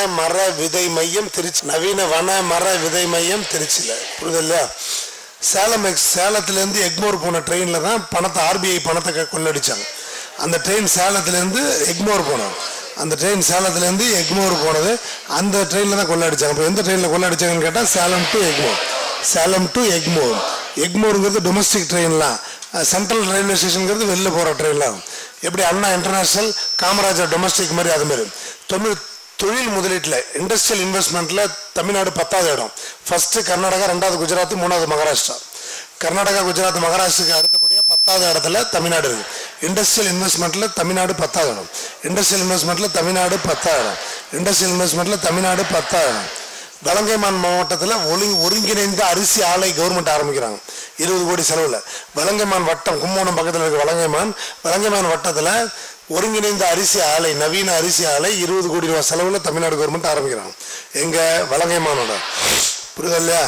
மர விதை மையம் திருச்சி நவீன வன மர விதை மையம் திருச்சியில் புரியுது இல்லையா சேலம் எக்ஸ் சேலத்துலேருந்து எக்மோர் போன ட்ரெயினில் தான் பணத்தை ஆர்பிஐ பணத்தை க- கொள்ளடிச்சாங்க அந்த ட்ரெயின் சேலத்துலேருந்து எக்மோர் போனோம் அந்த ட்ரெயின் சேலத்துலேருந்து எக்மோர் போனது அந்த ட்ரெயினில் தான் கொள்ளடிச்சாங்க இப்போ எந்த ட்ரெயினில் கொள்ளடிச்சாங்கன்னு கேட்டால் சேலம் டு எக்மோர் சேலம் டு எக்மோர் எக்மோருங்கிறது டொமஸ்டிக் ட்ரெயின்லாம் சென்ட்ரல் ரயில்வே ஸ்டேஷனுங்கிறது வெளில போகிற ட்ரெயின்லாம் எப்படி அண்ணா இன்டர்நேஷ்னல் காமராஜர் டொமஸ்டிக் மாதிரி அது மாதிரி தமிழ் தொழில் முதலீட்டில் இண்டஸ்ட்ரியல் இன்வெஸ்ட்மெண்ட்டில் தமிழ்நாடு பத்தாவது இடம் ஃபர்ஸ்ட் கர்நாடகா ரெண்டாவது குஜராத் மூணாவது மகாராஷ்டிரா கர்நாடகா குஜராத் மகாராஷ்டிராக்கு அடுத்தபடியாக பத்தாவது இடத்துல தமிழ்நாடு இருக்கு இண்டஸ்ட்ரியல் இன்வெஸ்ட்மெண்ட்டில் தமிழ்நாடு பத்தாவது இடம் இண்டஸ்ட்ரியல் இன்வெஸ்ட்மெண்ட்டில் தமிழ்நாடு பத்தாவது இடம் இண்டஸ்ட்ரியல் இன்வெஸ்ட்மெண்ட்டில் தமிழ்நாடு பத்தாவது இடம் வலங்கைமான் மாவட்டத்தில் ஒளி ஒருங்கிணைந்த அரிசி ஆலை கவர்மெண்ட் ஆரம்பிக்கிறாங்க இருபது கோடி செலவில் வலங்கைமான் வட்டம் கும்போணம் பக்கத்தில் இருக்க வலங்கைமான் வலங்கைமான் வட்டத்தில் ஒருங்கிணைந்த அரிசி ஆலை நவீன அரிசி ஆலை இருபது கோடி ரூபாய் செலவில் தமிழ்நாடு கவர்மெண்ட் ஆரம்பிக்கிறாங்க எங்க வலங்கைமானோட புரியுதா இல்லையா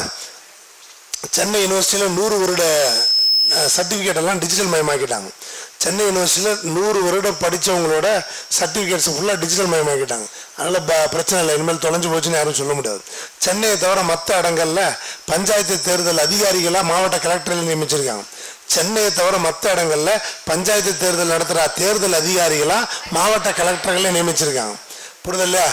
சென்னை யூனிவர்சிட்டியில் நூறு வருட சர்டிஃபிகேட் எல்லாம் டிஜிட்டல் மயமாக்கிட்டாங்க சென்னை யூனிவர்சிட்டியில் நூறு வருடம் படித்தவங்களோட சர்டிஃபிகேட்ஸ் ஃபுல்லாக டிஜிட்டல் மயமாக்கிட்டாங்க அதனால் ப பிரச்சனை இல்லை இனிமேல் தொலைஞ்சு போச்சுன்னு யாரும் சொல்ல முடியாது சென்னையை தவிர மற்ற இடங்கள்ல பஞ்சாயத்து தேர்தல் அதிகாரிகளாக மாவட்ட கலெக்டரில் நியமிச்சிருக்காங்க சென்னையை தவிர மற்ற இடங்கள்ல பஞ்சாயத்து தேர்தல் நடத்துகிற தேர்தல் அதிகாரிகளாக மாவட்ட கலெக்டர்களை நியமிச்சிருக்காங்க புரியுது இல்லையா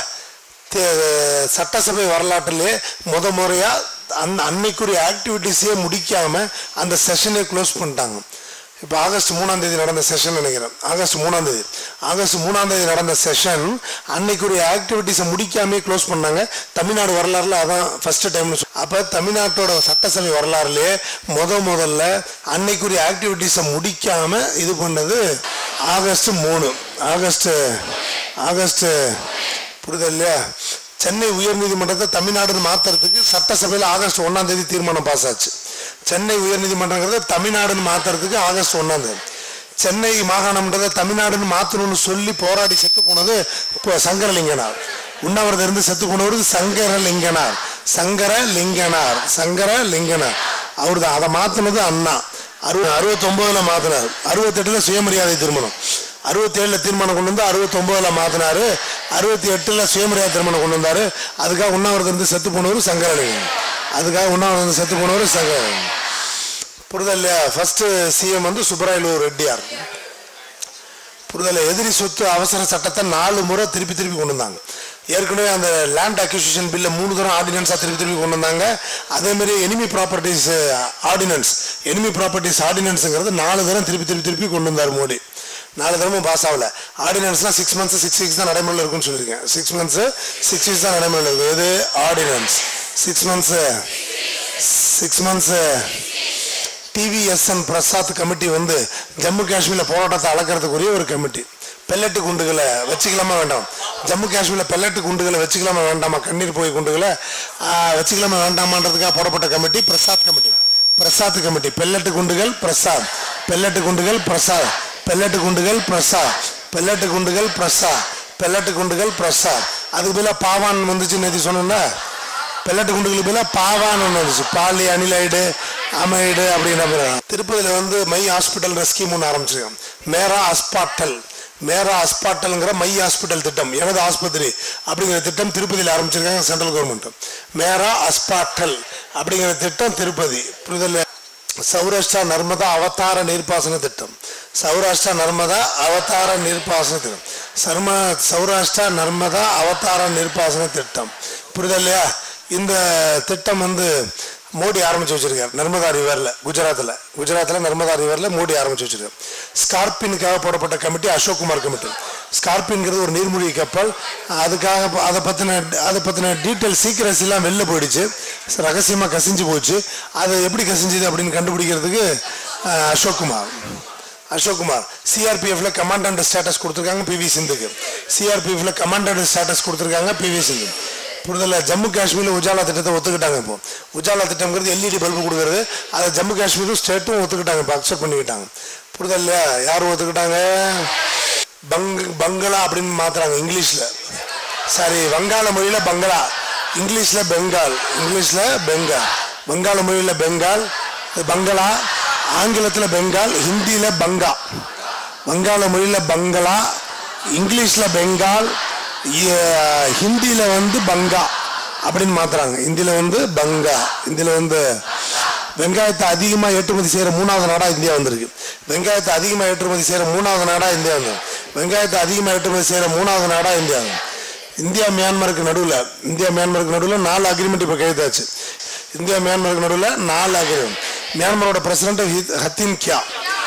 தே- சட்டசபை வரலாற்றிலே முத முறையா அந்த அன்னைக்குரிய ஆக்டிவிட்டிஸே முடிக்காம அந்த செஷனை க்ளோஸ் பண்ணிட்டாங்க இப்போ ஆகஸ்ட் மூணாம் தேதி நடந்த செஷன் நினைக்கிறேன் ஆகஸ்ட் மூணாம் தேதி ஆகஸ்ட் மூணாம் தேதி நடந்த செஷன் அன்னைக்குரிய ஆக்டிவிட்டிஸை முடிக்காமே க்ளோஸ் பண்ணாங்க தமிழ்நாடு வரலாறுல அதான் ஃபர்ஸ்ட் டைம்னு சொல் அப்போ தமிழ்நாட்டோட சட்டசபை வரலாறுலயே முத முதல்ல அன்னைக்குரிய ஆக்டிவிட்டிஸை முடிக்காம இது பண்ணது ஆகஸ்ட் மூணு ஆகஸ்ட் ஆகஸ்ட் புரியுதா இல்லையா சென்னை உயர்நீதிமன்றத்தை தமிழ்நாடுன்னு மாத்துறதுக்கு சட்டசபையில் ஆகஸ்ட் ஒண்ணாம் தேதி தீர்மானம் பாஸ் ஆச்சு சென்னை உயர்நீதிமன்றங்கிறத தமிழ்நாடுன்னு மாத்துறதுக்கு ஆகஸ்ட் ஒண்ணாம் தேதி சென்னை மாகாணம்ன்றதை தமிழ்நாடுன்னு மாத்தணும்னு சொல்லி போராடி செத்து போனது இப்போ சங்கரலிங்கனார் உண்ணாவிரதம் இருந்து செத்து போனவர் சங்கரலிங்கனார் சங்கரலிங்கனார் சங்கரலிங்கனார் அவர் தான் அதை மாத்தினது அண்ணா அறுபது அறுபத்தொன்பதுல மாத்தினார் அறுபத்தெட்டுல சுயமரியாதை திருமணம் அறுபத்தேழுல தீர்மானம் கொண்டு வந்து அறுபத்தொன்பதுல மாத்தினாரு அறுபத்தி எட்டுல சுயமரியாதை திருமணம் கொண்டு வந்தாரு அதுக்காக உண்ணாவிரதம் இருந்து செத்து போனவர் சங்கரலிங்கம் அதுக்காக உண்ணாவிரதம் இருந்து செத்து போனவர் சங்கரலிங்கம் புரிதல் இல்லையா ஃபர்ஸ்ட் சிஎம் வந்து சுப்பராயலு ரெட்டியார் புரிதல் எதிரி சொத்து அவசர சட்டத்தை நாலு முறை திருப்பி திருப்பி கொண்டு வந்தாங்க ஏற்கனவே அந்த லேண்ட் அக்யூசிஷன் பில்ல மூணு தரம் ஆர்டினன்ஸாக திருப்பி திருப்பி கொண்டு வந்தாங்க அதே மாதிரி enemy properties ordinance enemy properties ஆர்டினன்ஸுங்கிறது நாலு தரம் திருப்பி திருப்பி திருப்பி கொண்டு வந்தார் மோடி நாலு தரமும் பாஸ் ஆகல ஆர்டினன்ஸ்லாம் சிக்ஸ் மந்த்ஸ் சிக்ஸ் வீக்ஸ் தான் நடைமுறையில் இருக்குன்னு சொல்லியிருக்கேன் சிக்ஸ் மந்த்ஸ் சிக்ஸ் வீக்ஸ் தான் நடைமுறையில் இருக்கும் எது ordinance six months six months TVSN Prasad committee வந்து ஜம்மு காஷ்மீரில் போராட்டத்தை அளக்கிறதுக்குரிய ஒரு கமிட்டி பெல்லட்டு குண்டுகளை வச்சுக்கலாமா வேண்டாம் ஜம்மு காஷ்மீரில் பெல்லட்டு குண்டுகளை வச்சுக்கலாமா வேண்டாமா கண்ணீர் போய் குண்டுகளை ஆ, வச்சுக்கலாமா வேண்டாமான்றதுக்காக போடப்பட்ட committee Prasad committee Prasad committee pellet குண்டுகள் பிரசாத் பெல்லட்டு குண்டுகள் பிரசாத் பெல்லட்டு குண்டுகள் பிரசாத் பெல்லட்டு குண்டுகள் பிரசாத் பெல்லட்டு குண்டுகள் பிரசாத் அதுக்கு பதிலாக பாவான் வந்துச்சு நேற்று சொன்னேன்ல பெல்லட்டு குண்டுகளுக்கு பதிலாக பாவான்னு ஒன்று வந்துச்சு பாலி அனிலைடு அமைடு அப்படின்ற மாதிரி திருப்பதியில் வந்து மை ஹாஸ்பிட்டல் ஸ்கீம் ஒன்று ஆரம்பிச்சிருக்காங்க மேரா ஹாஸ்பாட்டல் மேரா ஹாஸ்பாட்டல்ங்கிற மை ஹாஸ்பிட்டல் திட்டம் எனது ஆஸ்பத்திரி அப்படிங்கிற திட்டம் திருப்பதியில் ஆரம்பிச்சிருக்காங்க சென்ட்ரல் கவர்மெண்ட் மேரா ஹாஸ்பாட்டல் அப்படிங்கிற திட்டம் திருப்பதி புரிதல் சௌராஷ்டிரா நர்மதா அவதார நீர்ப்பாசன திட்டம் சௌராஷ்டிரா நர்மதா அவதார நீர்ப்பாசன திட்டம் சர்ம சௌராஷ்டிரா நர்மதா அவதார நீர்ப்பாசன திட்டம் புரியுதா இல்லையா இந்த திட்டம் வந்து மோடி ஆரம்பிச்சு வச்சிருக்காரு நர்மதா ரிவர்ல குஜராத்தில் குஜராத்தில் நர்மதா ரிவர்ல மோடி ஆரம்பிச்சு வச்சிருக்காரு ஸ்கார்பினுக்காக போடப்பட்ட கமிட்டி அசோக் குமார் கமிட்டி ஸ்கார்பின்ங்கிறது ஒரு நீர்மூழ்கி கப்பல் அதுக்காக ப- அதை பற்றின அதை பற்றின டீட்டெயில் சீக்கிரஸ்லாம் வெளில போயிடுச்சு ரகசியமாக கசிஞ்சு போச்சு அதை எப்படி கசிஞ்சுது அப்படின்னு கண்டுபிடிக்கிறதுக்கு அஹ், அசோக் குமார் அசோக் குமார் சிஆர்பிஎஃப்ல கமாண்டன்ட் ஸ்டேட்டஸ் கொடுத்துருக்காங்க பிவி சிந்துக்கு சிஆர்பிஎஃப்ல கமாண்டன்ட் ஸ்டேட்டஸ் கொடுத்துருக்காங்க பிவி சிந்து புரிதல ஜம்மு காஷ்மீர்ல உஜாலா திட்டத்தை ஒத்துக்கிட்டாங்க இப்போ உஜாலா திட்டம்ங்கிறது எல்இடி பல்பு கொடுக்கறது அதை ஜம்மு காஷ்மீரும் ஸ்டேட்டும் ஒத்துக்கிட்டாங்க இப்போ அக்செப்ட் பண்ணிக்கிட்டாங்க புரிதல் இல்லையா யார் ஒத்துக்கிட்டாங்க பங் பங்களா அப்படின்னு மாத்துறாங்க இங்கிலீஷ்ல சாரி வங்காள மொழியில பங்களா இங்கிலீஷ்ல பெங்கால் இங்கிலீஷ்ல பெங்கால் வங்காள மொழியில பெங்கால் இது பங்களா ஆங்கிலத்தில் பெங்கால் ஹிந்தியில் பங்கா வங்காள மொழியில் பங்களா இங்கிலீஷில் பெங்கால் ஹிந்தியில் வந்து பங்கா அப்படின்னு மாத்துறாங்க ஹிந்தியில் வந்து பங்கா ஹிந்தியில் வந்து வெங்காயத்தை அதிகமாக ஏற்றுமதி செய்கிற மூணாவது நாடாக இந்தியா வந்திருக்கு வெங்காயத்தை அதிகமாக ஏற்றுமதி செய்கிற மூணாவது நாடாக இந்தியா வந்து வெங்காயத்தை அதிகமாக ஏற்றுமதி செய்கிற மூணாவது நாடாக இந்தியா வந்து இந்தியா மியான்மருக்கு நடுவில் இந்தியா மியான்மருக்கு நடுவில் நாலு அக்ரிமெண்ட் இப்போ கைதாச்சு இந்தியா மியான்மருக்கு நடுவில் நாலு அக்ரிமெண்ட் மியான்மரோட பிரசிடண்ட் ஹத்தின் கியா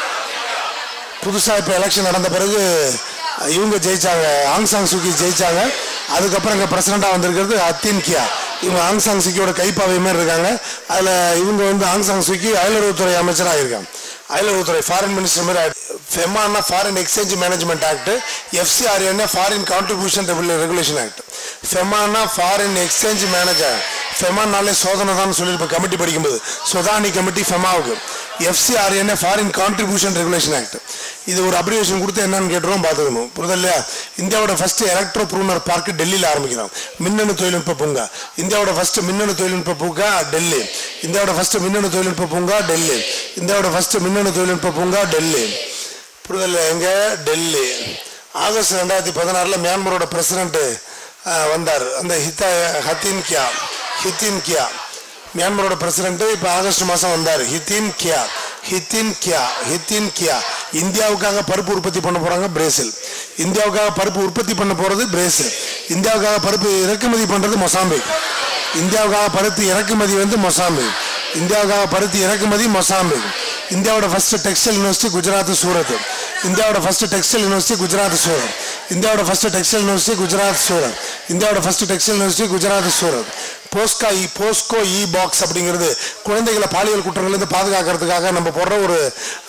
புதுசாக இப்போ எலெக்ஷன் நடந்த பிறகு இவங்க ஜெயிச்சாங்க ஆங் சாங் சூக்கி ஜெயிச்சாங்க அதுக்கப்புறம் இங்கே பிரசிடண்டாக வந்திருக்கிறது அத்தின் கியா இவங்க ஆங் சாங் சூக்கியோட கைப்பாவை மாதிரி இருக்காங்க அதில் இவங்க வந்து ஆங் சாங் சூக்கி அயலுறவுத்துறை அமைச்சராக இருக்காங்க அயலுறவுத்துறை ஃபாரின் மினிஸ்டர் மாதிரி ஆயிடுச்சு. ஃபெமானா ஃபாரின் எக்ஸ்சேஞ்ச் மேனேஜ்மெண்ட் ஆக்ட் எஃப்சிஆர்என்னா ஃபாரின் கான்ட்ரிபியூஷன் ரெகுலேஷன் ஆக்ட் ஃபெமானா ஃபாரின் எக்ஸ்சேஞ்ச் மேனேஜர் ஃபெமானாலே சோதனை தான் சொல்லி இப்போ கமிட்டி படிக்கும்போது சொதானி கமிட்டி ஃபெமாவுக்கு எஃப்சிஆர்என்ஏ ஃபாரின் கான்ட்ரிபியூஷன் ரெகுலேஷன் ஆக்ட் இது ஒரு அப்ரிவேஷன் கொடுத்து என்னன்னு கேட்டுருவோம் பார்த்துக்கணும் புரியுதா இல்லையா இந்தியாவோட ஃபர்ஸ்ட் எலக்ட்ரோ ப்ரூனர் பார்க் டெல்லியில் ஆரம்பிக்கிறோம் மின்னணு தொழில்நுட்ப பூங்கா இந்தியாவோட ஃபர்ஸ்ட் மின்னணு தொழில்நுட்ப பூங்கா டெல்லி இந்தியாவோட ஃபர்ஸ்ட் மின்னணு தொழில்நுட்ப பூங்கா டெல்லி இந்தியாவோட ஃபர்ஸ்ட் மின்னணு தொழில்நுட்ப பூங்கா டெல்லி புரிதல் எங்க டெல்லி ஆகஸ்ட் ரெண்டாயிரத்தி பதினாறில் மியான்மரோட பிரசிடென்ட் வந்தார் அந்த ஹித்தா ஹத்தின் கியா ஹித்தின் கியா மியான்மரோட பிரசிடென்ட் இப்போ ஆகஸ்ட் மாதம் வந்தார் ஹித்தின் கியா ஹித்தின் கியா ஹித்தின் கியா இந்தியாவுக்காக பருப்பு உற்பத்தி பண்ண போகிறாங்க பிரேசில் இந்தியாவுக்காக பருப்பு உற்பத்தி பண்ண போகிறது பிரேசில் இந்தியாவுக்காக பருப்பு இறக்குமதி பண்ணுறது மொசாம்பிக் இந்தியாவுக்காக பருத்தி இறக்குமதி வந்து மொசாம்பிக் இந்தியாவுக்காக பருத்தி இறக்குமதி மொசாம்பிக் இந்தியாவோட first textile university Gujarat Surat இந்தியாவோட first textile university Gujarat Surat இந்தியாவோட first textile university Gujarat Surat இந்தியாவோட first textile university Gujarat Surat POCSO e POCSO e box அப்படிங்கிறது குழந்தைகளை பாலியல் குற்றங்கள்லேருந்து பாதுகாக்கிறதுக்காக நம்ம போடுற ஒரு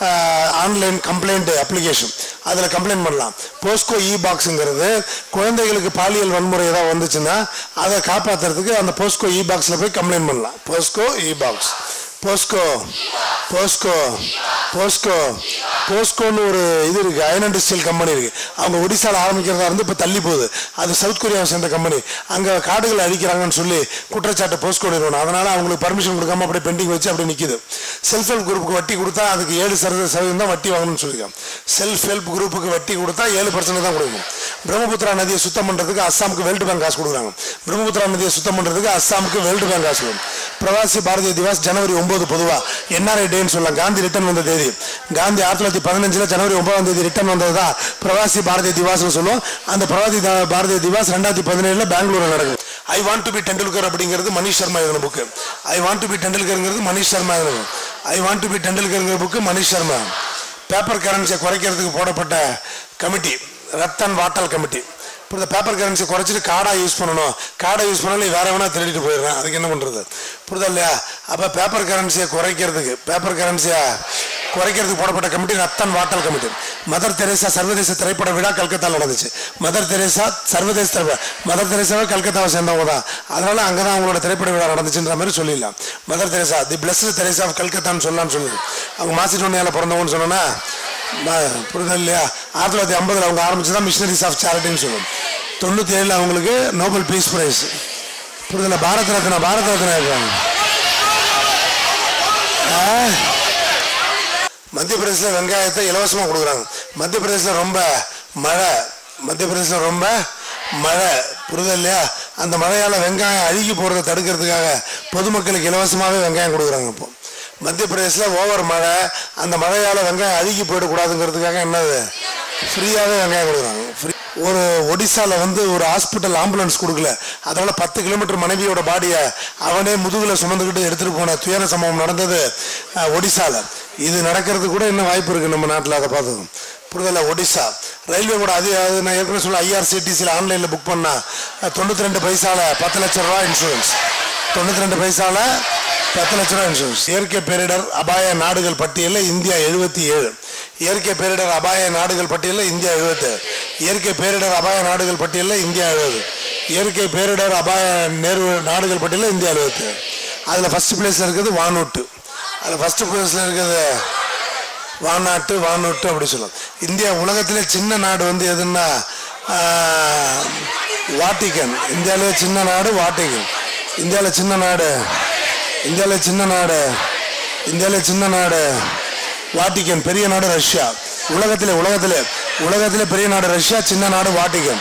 ஆன்லைன் கம்ப்ளைண்ட் அப்ளிகேஷன் அதில் கம்ப்ளைண்ட் பண்ணலாம் போஸ்கோ இ பாக்ஸுங்கிறது குழந்தைகளுக்கு பாலியல் வன்முறை ஏதாவது வந்துச்சுன்னா அதை காப்பாற்றுறதுக்கு அந்த போஸ்கோ இ பாக்ஸில் போய் கம்ப்ளைண்ட் பண்ணலாம் POCSO e box POCSO POCSO POCSO போஸ்கோன்னு ஒரு இது இருக்கு அயன் இண்டஸ்ட்ரியல் கம்பெனி இருக்கு அவங்க ஒடிசால ஆரம்பிக்கிறதா இருந்து இப்போ தள்ளி போகுது அது சவுத் கொரியாவை சேர்ந்த கம்பெனி அங்கே காடுகளை அழிக்கிறாங்கன்னு சொல்லி குற்றச்சாட்டு போஸ்கோ நிறுவனம் அதனால அவங்களுக்கு பர்மிஷன் கொடுக்காம அப்படியே பெண்டிங் வச்சு அப்படியே நிற்கிது செல்ஃப் ஹெல்ப் குரூப்புக்கு வட்டி கொடுத்தா அதுக்கு ஏழு சதவீத சதவீதம் தான் வட்டி வாங்கணும்னு சொல்லியிருக்காங்க செல்ஃப் ஹெல்ப் குரூப்புக்கு வட்டி கொடுத்தா ஏழு பர்சன்ட் தான் கொடுக்கணும் பிரம்மபுத்திரா நதியை சுத்தம் பண்ணுறதுக்கு அஸ்ஸாமுக்கு வேர்ல்டு பேங்க் காசு கொடுக்குறாங்க பிரம்மபுத்திரா நதியை சுத்தம் பண்ணுறதுக்கு அஸ்ஸாமுக்கு வேர்ல்டு பேங்க் காசு கொடுக்கும் பிரவாசி பாரதிய திவாஸ் ஜனவரி ஒன்பது பொதுவாக என்ஆர்ஐ டேன்னு சொல்லலாம் காந்தி ரிட்டர்ன் வந்த தேதி காந்தி ஆயிரத்தி தொள்ளாயிரத்தி பதினஞ்சில் ஜனவரி ஒன்பதாம் தேதி ரிட்டர்ன் வந்தது தான் பிரவாசி பாரதிய திவாஸ்னு சொல்லுவோம் அந்த பிரவாசி த- பாரதிய திவாஸ் ரெண்டாயிரத்தி பதினேழில் பெங்களூரில் நடக்குது I want to be Tendulkar அப்படிங்கிறது மணிஷ் சர்மா எழுதின book I want to be டெண்டுல்கருங்கிறது மணிஷ் சர்மா எழுதின ஐ வாண்ட் டு பி டெண்டுல்கருங்கிற புக்கு மணிஷ் சர்மா பேப்பர் கரன்சியை குறைக்கிறதுக்கு போடப்பட்ட கமிட்டி ரத்தன் வாட்டல் கமிட்டி இப்போ இந்த பேப்பர் கரன்சி குறைச்சிட்டு கார்டா யூஸ் பண்ணணும் கார்டை யூஸ் பண்ணாலும் வேற வேணா திருடிட்டு போயிடுறேன் அதுக்கு என்ன பண்ணுறது புரியுதா இல்லையா அப்போ பேப்பர் கரன்சியை குறைக்கிறதுக்கு பேப்பர் கரன்சியை குறைக்கிறதுக்கு போடப்பட்ட committee Rattan Watal committee Mother Teresa சர்வதேச திரைப்பட விழா கல்கத்தாவில் நடந்துச்சு மதர் தெரேசா சர்வதேச திரைப்பட மதர் தெரேசாவே கல்கத்தாவை சேர்ந்தவங்க தான் அதனால அங்கே தான் அவங்களோட திரைப்பட விழா நடந்துச்சுன்ற மாதிரி சொல்லிடலாம் Mother Teresa the blessed Teresa of கல்கத்தான்னு சொல்லலாம்னு சொல்லுது அவங்க மாசிடோனியாவில் பிறந்தவங்கன்னு சொன்னோன்னா ம- புரியுதா இல்லையா ஆயிரத்தி தொள்ளாயிரத்தி ஐம்பதில் அவங்க ஆரம்பிச்சதான் மிஷனரிஸ் ஆஃப் சேரிட்டின்னு சொல்லுவோம் தொண்ணூற்றி ஏழில் அவங்களுக்கு நோபல் பீஸ் பிரைஸ் புரியுதுல பாரத் ரத்னா பாரத் ரத்னா இருக்காங்க ஆ? மத்திய பிரதேசில் வெங்காயத்தை இலவசமாக கொடுக்குறாங்க மத்திய பிரதேசில் ரொம்ப மழை மத்திய பிரதேசில் ரொம்ப மழை புரியுதா இல்லையா அந்த மழையால் வெங்காயம் அழுகி போகிறத தடுக்கிறதுக்காக பொதுமக்களுக்கு இலவசமாகவே வெங்காயம் கொடுக்குறாங்க இப்போ மத்திய பிரதேசில் ஓவர் மழை அந்த மழையால் வெங்காயம் அழுகி போயிடக்கூடாதுங்கிறதுக்காக என்னது ஃப்ரீயாகவே வெங்காயம் கொடுக்குறாங்க ஃப்ரீ ஒரு ஒடிசாவில் வந்து ஒரு ஹாஸ்பிட்டல் ஆம்புலன்ஸ் கொடுக்கல அதனால பத்து கிலோமீட்டர் மனைவியோட பாடியை அவனே முதுகில் சுமந்துக்கிட்டு எடுத்துகிட்டு போன துயர சம்பவம் நடந்தது அஹ், ஒடிசால இது நடக்கிறது கூட இன்னும் வாய்ப்பு இருக்குது நம்ம நாட்டில் அதை பார்த்தோம் புரிதல ஒடிசா ரயில்வே கூட அது அது நான் ஏற்கனவே சொல்ல ஐஆர்சிடிசியில் ஆன்லைனில் புக் பண்ணா அஹ், தொண்ணூத்தி ரெண்டு பைசால பத்து லட்ச ரூபா இன்சூரன்ஸ் தொண்ணூத்தி ரெண்டு பைசால பத்து லட்ச ரூபா இன்சூரன்ஸ் இயற்கை பேரிடர் அபாய நாடுகள் பட்டியலில் இந்தியா எழுபத்தி ஏழு இயற்கை பேரிடர் அபாய நாடுகள் பட்டியலில் இந்தியா எழுபத்து இயற்கை பேரிடர் அபாய நாடுகள் பட்டியலில் இந்தியா எழுபது இயற்கை பேரிடர் அபாய நேரு நாடுகள் பட்டியலில் இந்தியா எழுபத்து அதில் ஃபர்ஸ்ட் பிளேஸில் இருக்குது வானூட்டு அதில் ஃபர்ஸ்ட் பிளேஸில் இருக்கிறது வானாட்டு வானூட்டு அப்படி சொல்லுவோம் இந்தியா உலகத்திலே சின்ன நாடு வந்து எதுன்னா ஆஹ், வாட்டிக்கன் இந்தியாவிலே சின்ன நாடு வாட்டிக்கன் இந்தியாவில் சின்ன நாடு இந்தியாவில் சின்ன நாடு இந்தியாவில் சின்ன நாடு வாட்டிக்கன் பெரிய நாடு ரஷ்யா உலகத்திலே உலகத்திலே உலகத்திலே பெரிய நாடு ரஷ்யா சின்ன நாடு வாட்டிக்கன்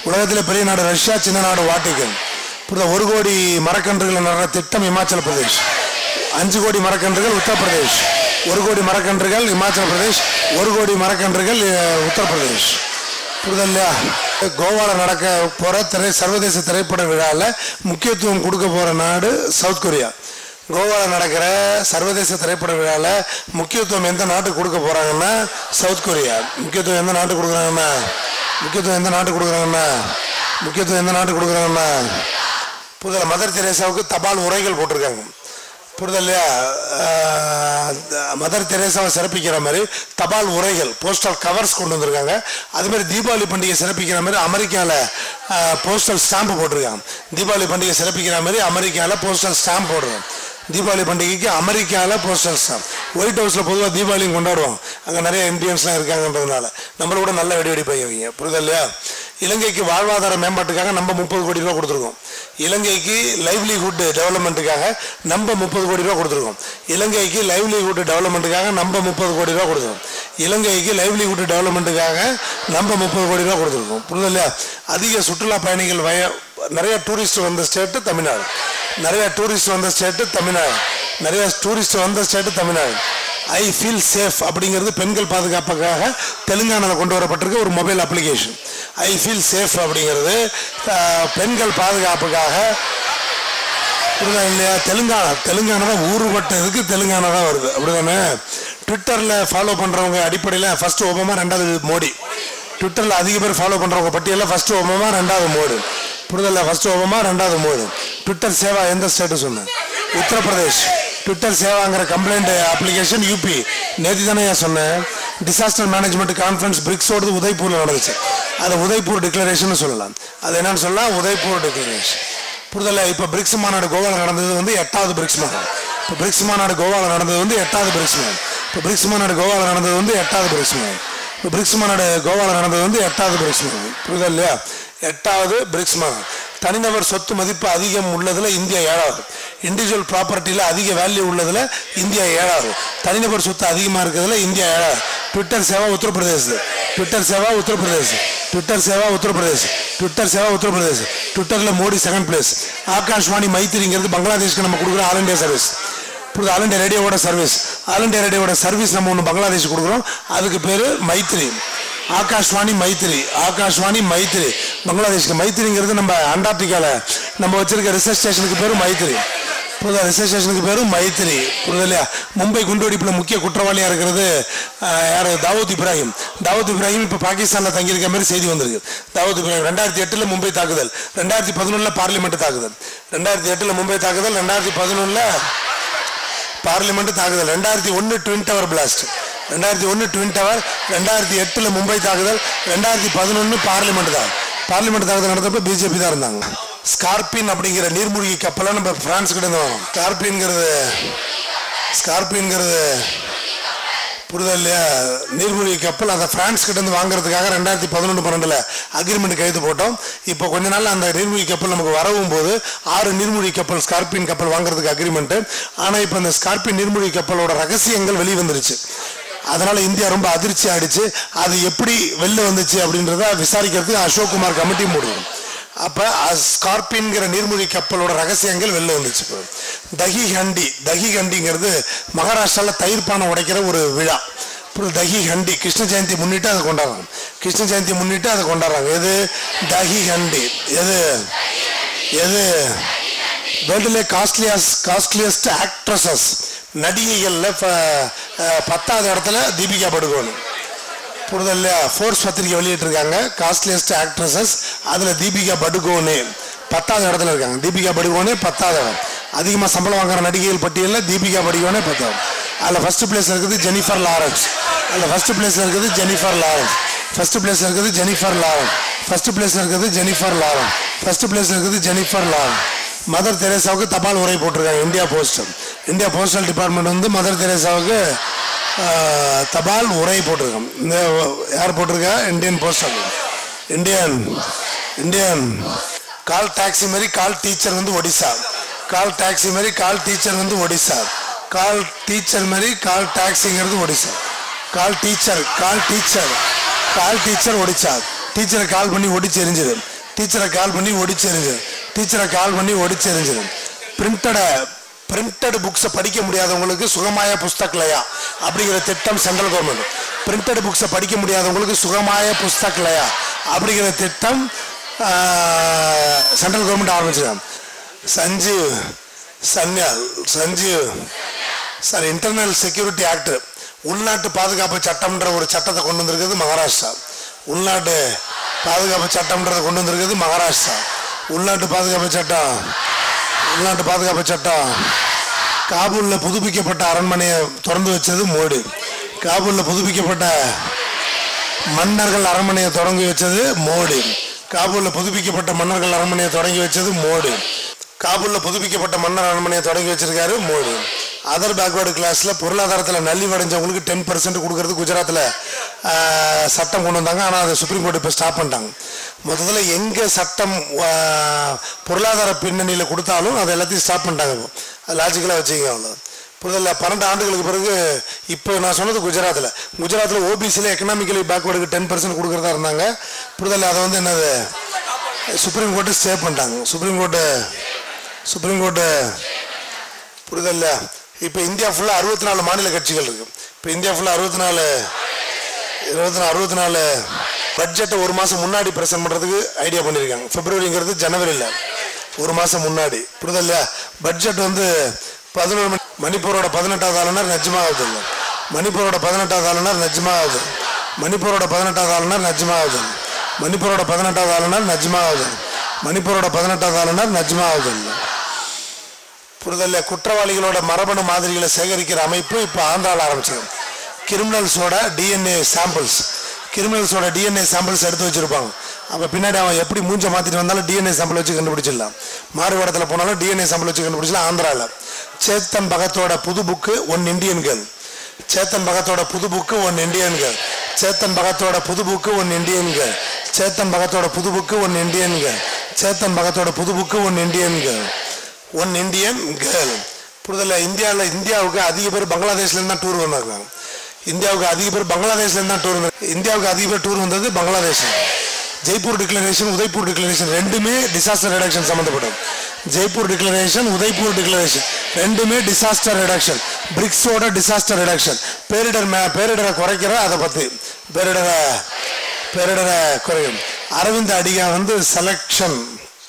உலகத்தில் பெரிய நாடு ரஷ்யா சின்ன நாடு வாட்டிக்கன் புரியுதா ஒரு கோடி மரக்கன்றுகள் நடுற திட்டம் இமாச்சல பிரதேஷ் அஞ்சு கோடி மரக்கன்றுகள் உத்தரப்பிரதேஷ் ஒரு கோடி மரக்கன்றுகள் இமாச்சல பிரதேஷ் ஒரு கோடி மரக்கன்றுகள் அஹ், உத்தரப்பிரதேஷ் புரியுதா இல்லையா கோவாவில் நடக்க போகிற திரை சர்வதேச திரைப்பட விழாவில் முக்கியத்துவம் கொடுக்க போகிற நாடு சவுத் கொரியா கோவாவில் நடக்கிற சர்வதேச திரைப்பட விழாவில் முக்கியத்துவம் எந்த நாட்டுக்கு கொடுக்க போகிறாங்கன்னா சவுத் கொரியா முக்கியத்துவம் எந்த நாட்டுக்கு கொடுக்குறாங்கன்னா முக்கியத்துவம் எந்த நாட்டுக்கு கொடுக்குறாங்கன்னா முக்கியத்துவம் எந்த நாட்டுக்கு கொடுக்குறாங்கன்னா புரிதல மதர் தெரேசாவுக்கு தபால் உரைகள் போட்டிருக்காங்க புரிதல் இல்லையா ஆஹ், மதர் தெரேசாவை சிறப்பிக்கிற மாதிரி தபால் உரைகள் போஸ்டல் கவர்ஸ் கொண்டு வந்திருக்காங்க அது மாதிரி தீபாவளி பண்டிகை சிறப்பிக்கிற மாதிரி அமெரிக்காவில் போஸ்டல் ஸ்டாம்பு போட்டிருக்காங்க தீபாவளி பண்டிகை சிறப்பிக்கிற மாதிரி அமெரிக்காவில் போஸ்டல் ஸ்டாம்ப் போடுறாங்க தீபாவளி பண்டிகைக்கு அமெரிக்காவில் போஸ்டல் ஸ்டாம்ப் ஒயிட் ஹவுஸில் பொதுவாக தீபாவளியும் கொண்டாடுவோம் அங்கே நிறைய இந்தியன்ஸ்லாம் இருக்காங்கன்றதுனால நம்மளோட நல்ல வெடி வெடி பையவங்க புரியுதல் இல்லையா இலங்கைக்கு வாழ்வாதார மேம்பாட்டுக்காக நம்ம முப்பது கோடி ரூபா கொடுத்துருக்கோம் இலங்கைக்கு லைவ்லிஹுட் டெவலப்மெண்ட்டுக்காக நம்ம முப்பது கோடி ரூபா கொடுத்துருக்கோம் இலங்கைக்கு லைவ்லிஹுட் டெவலப்மெண்ட்டுக்காக நம்ம முப்பது கோடி ரூபா கொடுத்துருக்கோம் இலங்கைக்கு லைவ்லிஹுட் டெவலப்மெண்ட்டுக்காக நம்ம முப்பது கோடி ரூபா கொடுத்துருக்கோம் புரியுது இல்லையா அதிக சுற்றுலா பயணிகள் வய நிறைய டூரிஸ்ட் வந்த ஸ்டேட்டு தமிழ்நாடு நிறைய டூரிஸ்ட் வந்த ஸ்டேட்டு தமிழ்நாடு நிறைய டூரிஸ்ட் வந்த state Tamil Nadu I feel safe அப்படிங்கிறது பெண்கள் பாதுகாப்புக்காக தெலுங்கானாவில் கொண்டு வரப்பட்டிருக்க ஒரு mobile application I feel safe அப்படிங்கிறது அஹ், பெண்கள் பாதுகாப்புக்காக புரியுதா இல்லையா தெலுங்கானா தெலுங்கானா தான் ஊறுபட்டதுக்கு தெலுங்கானா தான் வருது அப்படிதானே ட்விட்டரில் ஃபாலோ பண்ணுறவங்க அடிப்படையில் ஃபர்ஸ்ட் ஒபாமா ரெண்டாவது மோடி ட்விட்டரில் அதிக பேர் ஃபாலோ பண்ணுறவங்க பட்டியலில் ஃபர்ஸ்ட் ஒபாமா ரெண்டாவது மோடி புரிதல ஃபர்ஸ்ட் ஒபாமா ரெண்டாவது மோடி ட்விட்டர் சேவா எந்த ஸ்டேட்டு சொன்னேன் உத்தரப்பிரதேஷ் ட்விட்டர் சேவாங்கிற கம்ப்ளைண்ட் அப்ளிகேஷன் யூபி நேற்று தானே சொன்னேன் டிசாஸ்டர் மேனேஜ்மெண்ட் கான்ஃபரன்ஸ் பிரிக்ஸோடு உதய்பூரில் நடந்துச்சு அதை உதய்பூர் டிக்ளரேஷன் சொல்லலாம் அது என்னன்னு சொல்லலாம் உதய்பூர் டிக்ளரேஷன் புரிதல இப்போ பிரிக்ஸ் மாநாடு கோவாவில் நடந்தது வந்து எட்டாவது பிரிக்ஸ் மாநாடு இப்போ பிரிக்ஸ் மாநாடு கோவாவில் நடந்தது வந்து எட்டாவது பிரிக்ஸ் மாநாடு இப்போ பிரிக்ஸ் மாநாடு கோவாவில் நடந்தது வந்து எட்டாவது பிரிக்ஸ் மாநாடு இப்போ பிரிக்ஸ் மாநாடு கோவாவில் நடந்தது வந்து எட்டாவது பிரிக்ஸ் மாநாடு புரியுதா இல்லையா எட்டாவது பிரிக்ஸ் மாநாடு தனிநபர் சொத்து மதிப்பு அதிகம் உள்ளதுல இந்தியா ஏழாவது இண்டிவிஜுவல் ப்ராப்பர்ட்டியில் அதிக வேல்யூ உள்ளதுல இந்தியா ஏழாவது தனிநபர் சொத்து அதிகமாக இருக்கிறதுல இந்தியா ஏழாவது Twitter Seva Uttar Pradesh Twitter Seva Uttar Pradesh Twitter Seva Uttar Pradesh Twitter Seva Uttar Pradesh ட்விட்டரில் மோடி செகண்ட் பிளேஸ் ஆகாஷ்வாணி மைத்திரிங்கிறது பங்களாதேஷ்க்கு நம்ம கொடுக்குற ஆல் இண்டியா சர்வீஸ் புரியுது ஆல் இண்டியா ரேடியோவோட சர்வீஸ் ஆல் இண்டியா ரேடியோவோட சர்வீஸ் நம்ம ஒன்று பங்களாதேஷ் கொடுக்குறோம் அதுக்கு பேர் மைத்திரி ஆகாஷ்வாணி மைத்திரி ஆகாஷ்வாணி மைத்திரி பங்களாதேஷ்க்கு மைத்திரிங்கிறது நம்ம அண்டார்டிகாவில் நம்ம வச்சிருக்க ரிசர்ச் ஸ்டேஷனுக்கு பேர் மைத்திரி புரியுதா ரிசர்ச் ஸ்டேஷனுக்கு பேர் மைத்திரி புரியுது இல்லையா மும்பை குண்டுவெடிப்பில் முக்கிய குற்றவாளியாக இருக்கிறது ஆஹ், யாரு தாவூத் இப்ராஹிம் தாவூத் இப்ராஹிம் இப்போ பாகிஸ்தானில் தங்கியிருக்க மாதிரி செய்தி வந்திருக்கு தாவூத் இப்ராஹிம் ரெண்டாயிரத்தி எட்டில் மும்பை தாக்குதல் ரெண்டாயிரத்தி பதினொன்றில் பார்லிமெண்ட் தாக்குதல் ரெண்டாயிரத்தி எட்டில் மும்பை தாக்குதல் ரெண்டாயிரத்தி பதினொன்றில் பார்லிமெண்ட் தாக்குதல் ரெண்டாயிரத்தி ஒன்று ட்வின் டவர் பிளாஸ்ட் ரெண்டாயிரத்தி ஒன்று ட்வின் டவர் ரெண்டாயிரத்தி எட்டில் மும்பை தாக்குதல் ரெண்டாயிரத்தி பதினொன்று பார்லிமெண்ட் தான் பார்லிமெண்ட் தாக்குதல் நடந்தப்ப பிஜேபி தான் இருந்தாங்க ஸ்கார்பின் அப்படிங்கிற நீர்மூழ்கி கப்பலை நம்ம பிரான்ஸ் கிட்ட இருந்து வரோம் ஸ்கார்பின்ங்கிறது ஸ்கார்பின்ங்கிறது புரிதல் இல்லையா நீர்மூழ்கி கப்பல் அதை பிரான்ஸ் கிட்ட இருந்து வாங்குறதுக்காக ரெண்டாயிரத்தி பதினொன்று பன்னெண்டில் அக்ரிமெண்ட் கைது போட்டோம் இப்போ கொஞ்ச நாள் அந்த நீர்மூழ்கி கப்பல் நமக்கு வரவும் போது ஆறு நீர்மூழ்கி கப்பல் ஸ்கார்பின் கப்பல் வாங்குறதுக்கு அக்ரிமெண்ட் ஆனால் இப்போ அந்த ஸ்கார்பின் நீர்மூழ்கி கப்பலோட ரகசியங்கள் வெளி வந்துருச்சு அதனால இந்தியா ரொம்ப அதிர்ச்சி ஆயிடுச்சு அது எப்படி வெளில வந்துச்சு அப்படின்றத விசாரிக்கிறதுக்கு அசோக் குமார் கமிட்டி மூடுவோம் அப்ப அ- ஸ்கார்பின்ங்கிற நீர்மூழ்கி கப்பலோட ரகசியங்கள் வெளில வந்துச்சு இப்போ. தஹி ஹண்டி தஹி ஹண்டிங்கிறது மகாராஷ்டிரால தயிர் பானை உடைக்கிற ஒரு விழா அப்புறம் தஹி ஹண்டி கிருஷ்ண ஜெயந்தி முன்னிட்டு அதை கொண்டாடுறாங்க கிருஷ்ண ஜெயந்தி முன்னிட்டு அதை கொண்டாடுறாங்க எது தஹி ஹண்டி எது எது வேர்ல்டுலே காஸ்ட்லியஸ் காஸ்ட்லியஸ்ட் ஆக்ட்ரஸஸ் நடிகைகளில் பத்தாவது இடத்துல தீபிகா படுகோன் புரிதல் இல்லையா ஃபோர்ஸ் பத்திரிகை வெளியிட்டிருக்காங்க காஸ்ட்லியஸ்ட் ஆக்ட்ரஸஸ் அதில் தீபிகா படுகோனே பத்தாவது இடத்துல இருக்காங்க தீபிகா படுகோனே பத்தாவது இடம் அதிகமாக சம்பளம் வாங்குற நடிகைகள் பட்டியலில் தீபிகா படுகோனே பத்தாவது அதில் ஃபர்ஸ்ட் பிளேஸில் இருக்குது ஜெனிஃபர் லாரன்ஸ் அதில் ஃபர்ஸ்ட் பிளேஸில் இருக்குது ஜெனிஃபர் லாரன்ஸ் ஃபர்ஸ்ட் பிளேஸில் இருக்குது ஜெனிஃபர் லாரன்ஸ் ஃபர்ஸ்ட் பிளேஸில் இருக்குது ஜெனிஃபர் லாரன்ஸ் ஃபர்ஸ்ட் பிளேஸில் இருக்குது ஜெனிஃபர் லாரன்ஸ் மதர் தெரேசாவுக்கு தபால் உரை போட்டிருக்காங்க India post India postal department வந்து மதர் தெரேசாவுக்கு ஆஹ், தபால் உரை போட்டிருக்கோம் இந்த யார் போட்டிருக்கா Indian postal Indian Indian call taxi மாதிரி கால் டீச்சர் வந்து ஒடிசா கால் டாக்ஸி மாதிரி கால் டீச்சர் வந்து ஒடிசா கால் டீச்சர் மாதிரி கால் டாக்ஸிங்கிறது Odisha call teacher call teacher call teacher Odisha டீச்சரை கால் பண்ணி ஒடிச்சு எரிஞ்சது டீச்சரை கால் பண்ணி ஒடிச்செறிஞ்சிடும் டீச்சரை கால் பண்ணி ஒடிச்செறிஞ்சிடும் பிரிண்டடை பிரிண்டட் புக்ஸை படிக்க முடியாதவங்களுக்கு சுகமாய புஸ்தக்லயா அப்படிங்கிற திட்டம் சென்ட்ரல் கவர்மெண்ட் பிரிண்டட் புக்ஸை படிக்க முடியாதவங்களுக்கு சுகமாய புஸ்தக்லயா அப்படிங்கிற திட்டம் சென்ட்ரல் கவர்மெண்ட் ஆரம்பிச்சிருக்காங்க Sanjeev Sanyal Sanjeev sir internal security act உள்நாட்டு பாதுகாப்பு சட்டம்ன்ற ஒரு சட்டத்தை கொண்டு வந்திருக்கிறது மகாராஷ்டிரா உள்நாட்டு பாதுகாப்பு சட்டம்ன்றதை கொண்டு வந்திருக்கிறது மகாராஷ்டிரா உள்நாட்டு பாதுகாப்பு சட்டம் உள்நாட்டு பாதுகாப்பு சட்டம் காபூலில் புதுப்பிக்கப்பட்ட அரண்மனையை திறந்து வச்சது மோடி காபூலில் புதுப்பிக்கப்பட்ட மன்னர்கள் அரண்மனையை தொடங்கி வச்சது மோடி காபூலில் புதுப்பிக்கப்பட்ட மன்னர்கள் அரண்மனையை தொடங்கி வச்சது மோடி காபூலில் புதுப்பிக்கப்பட்ட மன்னர் அரண்மனையை தொடங்கி வச்சிருக்காரு மோடி அதர் பேக்வேர்டு கிளாஸில் பொருளாதாரத்தில் நலிவடைஞ்சவங்களுக்கு டென் பர்சன்ட் கொடுக்கறது குஜராத்தில் சட்டம் கொண்டு வந்தாங்க ஆனால் அதை சுப்ரீம் கோர்ட் இப்போ ஸ்டாப் பண்ணிட்டாங்க மொத்தத்தில் எங்கே சட்டம் ஆஹ், பொருளாதார பின்னணியில் கொடுத்தாலும் அதை எல்லாத்தையும் ஸ்டாப் பண்ணிட்டாங்க இப்போ அது லாஜிக்கலாக வச்சுக்கோங்க அவ்வளோ புரிதல பன்னெண்டு ஆண்டுகளுக்கு பிறகு இப்போ நான் சொன்னது குஜராத்தில் குஜராத்தில் ஓபிசியில் எக்கனாமிக்கலி பேக்வேர்டுக்கு டென் பர்சன்ட் கொடுக்குறதா இருந்தாங்க புரிதல அதை வந்து என்னது சுப்ரீம் கோர்ட்டு ஸ்டே பண்ணிட்டாங்க சுப்ரீம் கோர்ட்டு சுப்ரீம் கோர்ட்டு புரிதல்ல இப்போ இந்தியா ஃபுல்லாக அறுபத்தி நாலு மாநில கட்சிகள் இருக்கு இப்போ இந்தியா ஃபுல்லாக அறுபத்தி நாலு இருபத்தி நாலு அறுபத்தி நாலு பட்ஜெட்டை ஒரு மாதம் முன்னாடி ப்ரெசென்ட் பண்ணுறதுக்கு ஐடியா பண்ணியிருக்காங்க பிப்ரவரிங்கிறது ஜனவரியில் ஒரு மாதம் முன்னாடி புரிதல்லையா பட்ஜெட் வந்து பதினொரு மணி மணிப்பூரோட பதினெட்டாவது ஆளுநர் நஜ்மாவது இல்லை மணிப்பூரோட பதினெட்டாவது ஆளுநர் நஜ்மாவது மணிப்பூரோட பதினெட்டாவது ஆளுநர் நஜ்மாவது மணிப்பூரோட பதினெட்டாவது ஆளுநர் நஜ்மாவது மணிப்பூரோட பதினெட்டாவது ஆளுநர் நஜ்மாவது இல்லை புரிதல்ல குற்றவாளிகளோட மரபணு மாதிரிகளை சேகரிக்கிற அமைப்பு இப்போ ஆந்திராவில் ஆரம்பிச்சது கிரிமினல்ஸோட டிஎன்ஏ சாம்பிள்ஸ் கிரிமினல்ஸோட டிஎன்ஏ சாம்பிள்ஸ் எடுத்து வச்சிருப்பாங்க அப்போ பின்னாடி அவன் எப்படி மூஞ்ச மாற்றிட்டு வந்தாலும் டிஎன்ஏ சாம்பிள் வச்சு கண்டுபிடிச்சிடலாம் மாறுவேடத்தில் போனாலும் டிஎன்ஏ சாம்பிள் வச்சு கண்டுபிடிச்சலாம் ஆந்திராவில் சேத்தன் பகத்தோட புது book one Indian girl Chetan பகத்தோட புது book one Indian girl Chetan பகத்தோட புது book one Indian girl Chetan பகத்தோட புது book one Indian girl Chetan பகத்தோட புது book one Indian girl one Indian girl புரிதல இந்தியாவில் இந்தியாவுக்கு அதிக பேர் பங்களாதேஷ்லேருந்து தான் டூர் வந்திருக்காங்க இந்தியாவுக்கு அதிக பேர் பங்களாதேஷ்லேருந்து தான் டூர் வந்து இந்தியாவுக்கு அதிக பேர் டூர் வந்தது பங்களாதேஷ் ஜெய்ப்பூர் டிக்ளரேஷன் உதய்பூர் டிக்ளரேஷன் ரெண்டுமே டிசாஸ்டர் ரிடக்ஷன் சம்மந்தப்பட்டது ஜெய்ப்பூர் டிக்ளரேஷன் உதய்பூர் டிக்ளரேஷன் ரெண்டுமே டிசாஸ்டர் ரிடக்ஷன் பிரிக்ஸோட டிசாஸ்டர் ரிடக்ஷன் பேரிடர் மே பேரிடரை குறைக்கிற அதை பற்றி பேரிடரை பேரிடரை குறையும் அரவிந்த் அடிகா வந்து செலக்ஷன்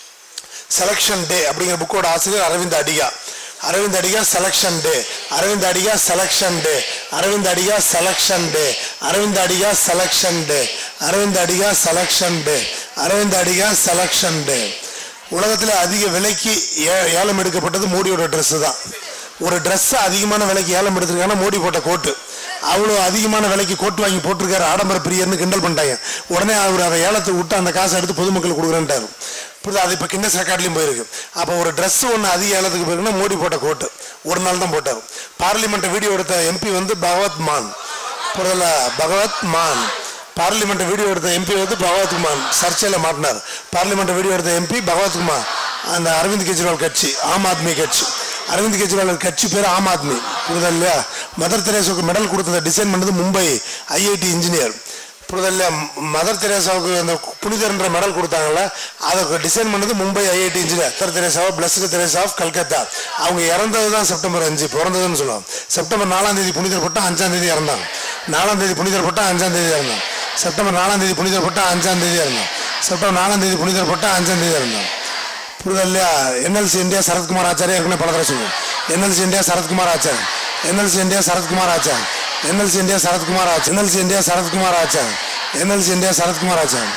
செலக்ஷன் டே அப்படிங்கிற புக்கோட ஆசிரியர் Aravind Adiga Aravind Adiga selection day Aravind Adiga selection day Aravind Adiga selection day Aravind Adiga selection day Aravind Adiga selection day Aravind Adiga selection day உலகத்தில் அதிக விலைக்கு ஏ- ஏலம் எடுக்கப்பட்டது மோடியோட Dress தான் ஒரு Dress அதிகமான விலைக்கு ஏலம் எடுத்திருக்காங்கன்னா மோடி போட்ட கோட்டு அவ்வளோ அதிகமான விலைக்கு கோட்டு வாங்கி போட்டிருக்காரு ஆடம்பர பிரியர்னு கிண்டல் பண்ணிட்டாங்க உடனே அவர் அதை ஏலத்தை விட்டு அந்த காசை எடுத்து பொதுமக்களுக்கு கொடுக்குறேன்ட்டாரு புரியுது அது இப்போ கின்னஸ் ரெக்கார்ட்லையும் போயிருக்கு அப்போ ஒரு Dress ஒன்று அதிக ஏலத்துக்கு போயிருக்குன்னா மோடி போட்ட கோட்டு ஒரு நாள் தான் போட்டார் பார்லிமெண்ட் வீடியோ எடுத்த எம்பி வந்து பகவத் மான் புரியுதுல பகவத் மான் பார்லிமெண்ட் வீடியோ எடுத்த எம்பி வந்து பகவத் குமார் சர்ச்சையில் மாட்டினார் பார்லிமெண்ட் வீடியோ எடுத்த எம்பி பகவத் குமார் அந்த அரவிந்த் கெஜ்ரிவால் கட்சி ஆம் ஆத்மி கட்சி அரவிந்த் கெஜ்ரிவால் கட்சி பேர் ஆம் ஆத்மி புரியுதா இல்லையா மதர் தெரேசாவுக்கு மெடல் கொடுத்ததை டிசைன் பண்ணது மும்பை ஐஐடி இன்ஜினியர் புரியுதா இல்லையா மதர் தெரேசாவுக்கு அந்த புனிதர்ன்ற மெடல் கொடுத்தாங்கல்ல அதை டிசைன் பண்ணது மும்பை ஐஐடி இன்ஜினியர் மதர் தெரேசாவை பிளஸ்டு தெரேசா ஆஃப் கல்கத்தா அவங்க இறந்தது தான் செப்டம்பர் அஞ்சு பிறந்ததுன்னு சொல்லுவாங்க செப்டம்பர் நாலாம் தேதி புனிதர் பட்டம் அஞ்சாம் தேதி இறந்தாங்க நாலாம் தேதி புனிதர் பட்டம் அஞ்சாம் தேதி இறந்தாங்க செப்டம்பர் நாலாம் தேதி புனிதர் பட்டம் அஞ்சாம் தேதி இறந்தாங்க செப்டம்பர் நாலாம் தேதி புனிதர் பட்டம் அஞ்சாம் தேதி இறந்தாங்க புரியுதா இல்லையா என்எல்சி இந்தியா சரத்குமார் ஆச்சாரியா ஏற்கனவே பல தடவை சொல்லுவோம் NLC India Sarathkumar Achar NLC India Sarathkumar Achar NLC India Sarathkumar Achar NLC India Sarathkumar Achar NLC India Sarathkumar Achar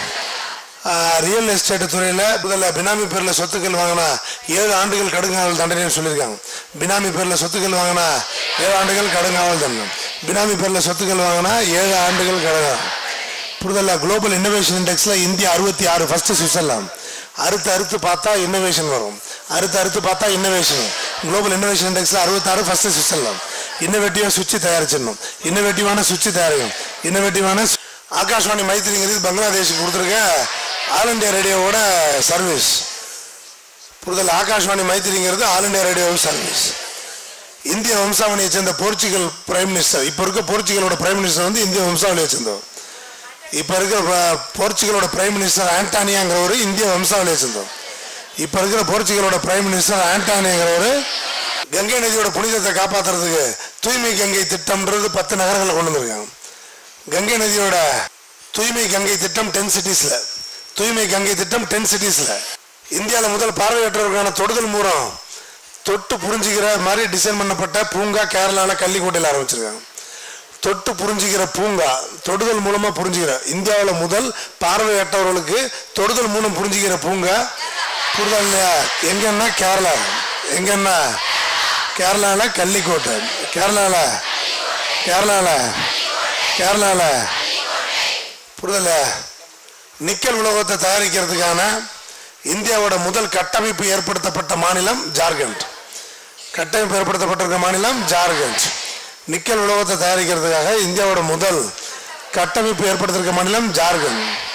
real estate துறையில் முதல்ல பினாமி பேரில் சொத்துக்கள் வாங்கினா ஏழு ஆண்டுகள் கடுங்காவல் தண்டனைன்னு சொல்லியிருக்காங்க பினாமி பேரில் சொத்துக்கள் வாங்கினா ஏழு ஆண்டுகள் கடுங்காவல் தண்டனை பினாமி பேரில் சொத்துக்கள் வாங்கினா ஏழு ஆண்டுகள் கடுங்காவல் புரிதல்ல குளோபல் இன்னோவேஷன் இண்டெக்ஸில் இந்தியா அறுபத்தி ஆறு ஃபஸ்ட்டு சுவிட்சர்லாந்து அறுத்து அறுத்து பார்த்தா இன்னோவேஷன் வரும் அறுத்து அறுத்து பார்த்தா இன்னோவேஷன் குளோபல் இன்னோவேஷன் இண்டெக்ஸில் அறுபத்தாறு ஃபஸ்ட்டு சுவிட்சர்லாந்து இன்னோவேட்டிவாக சுவிட்ச் தயாரிச்சிடணும் இன்னோவேட்டிவான சுவிட்ச் தயாரிக்கணும் இன்னோவேட்டிவான ஆகாஷ்வாணி மைத்திரிங்கிறது பங்களாதேஷுக்கு கொடுத்துருக்க ஆல் இண்டியா ரேடியோவோட சர்வீஸ் புரிதல் ஆகாஷ்வாணி மைத்திரிங்கிறது ஆல் இண்டியா ரேடியோ சர்வீஸ் இந்திய வம்சாவளியை சேர்ந்த போர்ச்சுகல் பிரைம் மினிஸ்டர் இப்போ இருக்க போர்ச்சுகலோட பிரைம் மினிஸ்டர் வந்து இந்திய வம்சாவளியை சேர்ந்தவர் இப்போ இருக்கிற ப- போர்ச்சுகலோட பிரைம் மினிஸ்டர் ஆண்டானியாங்கிறவர் இந்திய வம்சாவளியை சேர்ந்தவர் இப்போ இருக்கிற போர்ச்சுகலோட பிரைம் மினிஸ்டர் ஆண்டானியாங்கிறவர் கங்கை நதியோட புனிதத்தை காப்பாத்துறதுக்கு தூய்மை கங்கை திட்டம்ன்றது பத்து நகரங்களை கொண்டு வந்திருக்காங்க கங்கை நதியோட தூய்மை கங்கை திட்டம் டென் சிட்டிஸ்ல தூய்மை கங்கை திட்டம் டென் சிட்டிஸ்ல இந்தியாவில் முதல் பார்வையற்றவருக்கான தொடுதல் மூலம் தொட்டு புரிஞ்சுக்கிற மாதிரி டிசைன் பண்ணப்பட்ட பூங்கா கேரளாவில் கள்ளிக்கோட்டையில் ஆரம்பிச்சிருக்காங்க தொட்டு புரிஞ்சுக்கிற பூங்கா தொடுதல் மூலமா புரிஞ்சுக்கிற இந்தியாவில் முதல் பார்வையற்றவர்களுக்கு தொடுதல் மூலம் புரிஞ்சுக்கிற பூங்கா புரிதல் இல்லையா எங்கன்னா கேரளா எங்கன்னா கேரளாவில் கள்ளிக்கோட்டை கேரளாவில் கேரளாவில் கேரளாவில் புரிதல நிக்கல் உலோகத்தை தயாரிக்கிறதுக்கான இந்தியாவோட முதல் கட்டமைப்பு ஏற்படுத்தப்பட்ட மாநிலம் ஜார்க்கண்ட் கட்டமைப்பு ஏற்படுத்தப்பட்டிருக்க மாநிலம் ஜார்க்கண்ட் நிக்கல் உலோகத்தை தயாரிக்கிறதுக்காக இந்தியாவோட முதல் கட்டமைப்பு ஏற்படுத்தியிருக்க மாநிலம் ஜார்க்கண்ட்